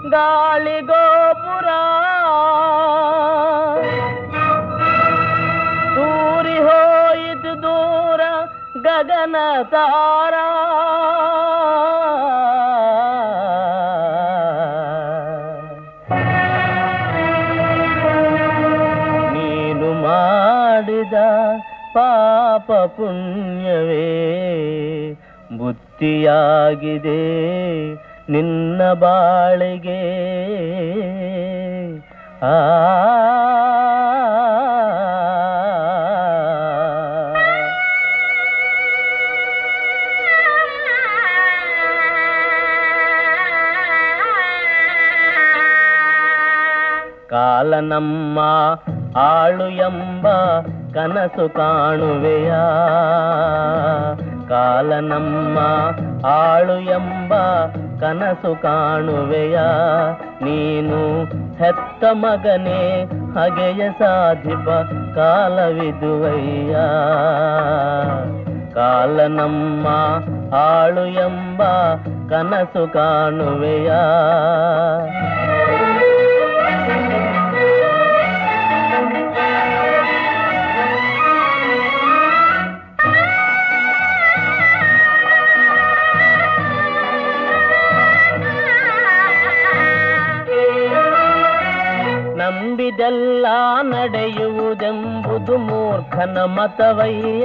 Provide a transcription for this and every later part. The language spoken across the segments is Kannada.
ಗಾಳಿ ಗೋಪುರ ತೂರಿ ಹೋಯಿತು ದೂರ ಗಗನ ತಾರ ನೀನು ಮಾಡಿದ ಪಾಪ ಪುಣ್ಯವೇ ಬುತ್ತಿಯಾಗಿದೆ ನಿನ್ನ ಬಾಳಿಗೆ ಆ ಕಾಲ ನಮ್ಮ ಆಳು ಎಂಬ ಕನಸು ಕಾಣುವೆಯ ಕಾಲ ನಮ್ಮ ಆಳು ಎಂಬ ಕನಸು ಕಾಣುವೆಯ ನೀನು ಹೆತ್ತ ಮಗನೇ ಹಗೆಯ ಸಾಧಿಪ ಕಾಲವಿದುವಯ್ಯ ಕಾಲ ನಮ್ಮ ಆಳು ಎಂಬ ಕನಸು ಕಾಣುವೆಯ ನಂಬಿದೆಲ್ಲ ನಡೆಯುವುದೆಂಬುದು ಮೂರ್ಖನ ಮತವಯ್ಯ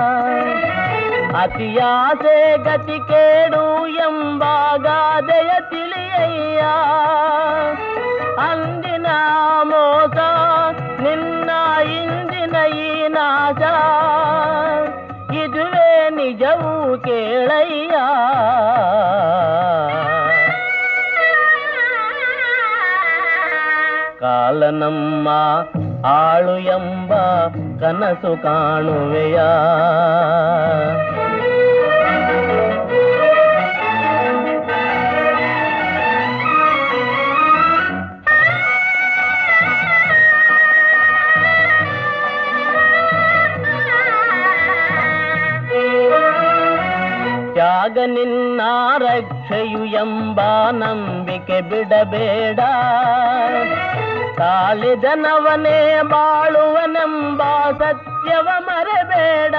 ಅತಿಯಾಸೆ ಗತಿ ಕೇಡು ಎಂಬ ಗಾದೆಯ ತಿಳಿಯಯ್ಯ ಅಂದಿನ ಮೋಸ ನಿನ್ನ ಇಂದಿನ ಈ ನಾಶ ಇದುವೇ ನಿಜವೂ ಕೇಳಯ್ಯ ಕಾಲ ನಮ್ಮ ಆಳು ಎಂಬ ಕನಸು ಕಾಣುವೆಯ ತ್ಯಾಗ ನಿನ್ನ ರಕ್ಷೆಯು ಎಂಬ ನಂಬಿಕೆ ಬಿಡಬೇಡ ತಾಳಿದನವನೇ ಬಾಳುವನೆಂಬ ಸತ್ಯವ ಮರೆಬೇಡ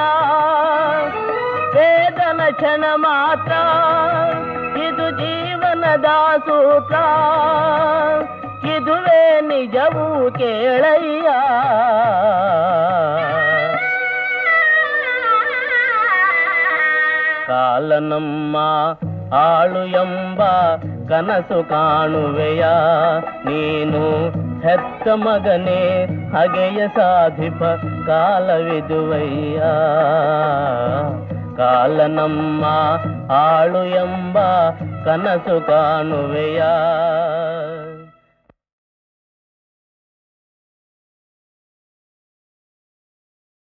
ವೇದನ ಕ್ಷಣ ಮಾತ್ರ ಇದು ಜೀವನದ ಸೂತ್ರ ಇದುವೇ ನಿಜವೂ ಕೇಳಯ್ಯ ಕಾಲ ನಮ್ಮ ಆಳು ಎಂಬ ಕನಸು ಕಾಣುವೆಯ ನೀನು ಹೆತ್ತ ಮಗನೇ ಹಗೆಯ ಸಾಧಿಪ ಕಾಲವಿದುವಯ್ಯ ಕಾಲ ನಮ್ಮ ಆಳು ಎಂಬ ಕನಸು ಕಾಣುವೆಯ